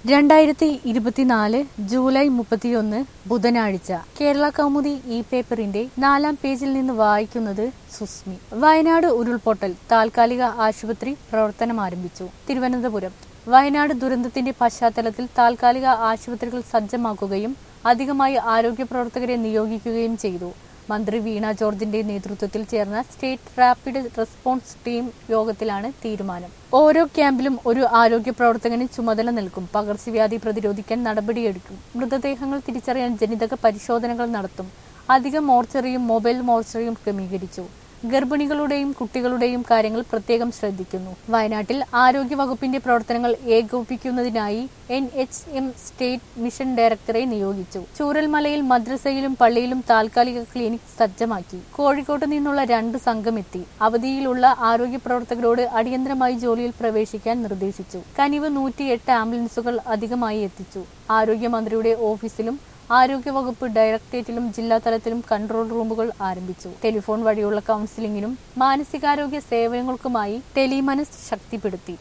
രണ്ടായിരത്തി ഇരുപത്തിനാല് ജൂലൈ മുപ്പത്തിയൊന്ന് ബുധനാഴ്ച കേരള കൗമുദി ഇ പേപ്പറിന്റെ നാലാം പേജിൽ നിന്ന് വായിക്കുന്നത് സുസ്മി വയനാട് ഉരുൾപൊട്ടൽ താൽക്കാലിക ആശുപത്രി പ്രവർത്തനം ആരംഭിച്ചു തിരുവനന്തപുരം വയനാട് ദുരന്തത്തിന്റെ പശ്ചാത്തലത്തിൽ താൽക്കാലിക ആശുപത്രികൾ സജ്ജമാക്കുകയും അധികമായി ആരോഗ്യ പ്രവർത്തകരെ നിയോഗിക്കുകയും ചെയ്തു മന്ത്രി വീണ ജോർജിന്റെ നേതൃത്വത്തിൽ ചേർന്ന സ്റ്റേറ്റ് റാപ്പിഡ് റെസ്പോൺസ് ടീം യോഗത്തിലാണ് തീരുമാനം ഓരോ ക്യാമ്പിലും ഒരു ആരോഗ്യ പ്രവർത്തകന് ചുമതല നൽകും പകർച്ചവ്യാധി പ്രതിരോധിക്കാൻ നടപടിയെടുക്കും മൃതദേഹങ്ങൾ തിരിച്ചറിയാൻ ജനിതക പരിശോധനകൾ നടത്തും അധിക മോർച്ചറിയും മൊബൈൽ മോർച്ചറിയും ക്രമീകരിച്ചു ഗർഭിണികളുടെയും കുട്ടികളുടെയും കാര്യങ്ങൾ പ്രത്യേകം ശ്രദ്ധിക്കുന്നു വയനാട്ടിൽ ആരോഗ്യ വകുപ്പിന്റെ പ്രവർത്തനങ്ങൾ ഏകോപിപ്പിക്കുന്നതിനായി N H M state mission ഡയറക്ടറെ നിയോഗിച്ചു ചൂരൽമലയിൽ മദ്രസയിലും പള്ളിയിലും താൽക്കാലിക ക്ലിനിക് സജ്ജമാക്കി കോഴിക്കോട്ട് നിന്നുള്ള രണ്ട് സംഘമെത്തി അവധിയിലുള്ള ആരോഗ്യ പ്രവർത്തകരോട് അടിയന്തരമായി ജോലിയിൽ പ്രവേശിക്കാൻ നിർദ്ദേശിച്ചു കനിവ് നൂറ്റിയെട്ട് ആംബുലൻസുകൾ അധികമായി എത്തിച്ചു ആരോഗ്യമന്ത്രിയുടെ ഓഫീസിലും ആരോഗ്യവകുപ്പ് ഡയറക്ടറേറ്റിലും ജില്ലാ തലത്തിലും കൺട്രോൾ റൂമുകൾ ആരംഭിച്ചു ടെലിഫോൺ വഴിയുള്ള കൌൺസിലിംഗിനും മാനസികാരോഗ്യ സേവനങ്ങൾക്കുമായി ടെലിമനസ് ശക്തിപ്പെടുത്തി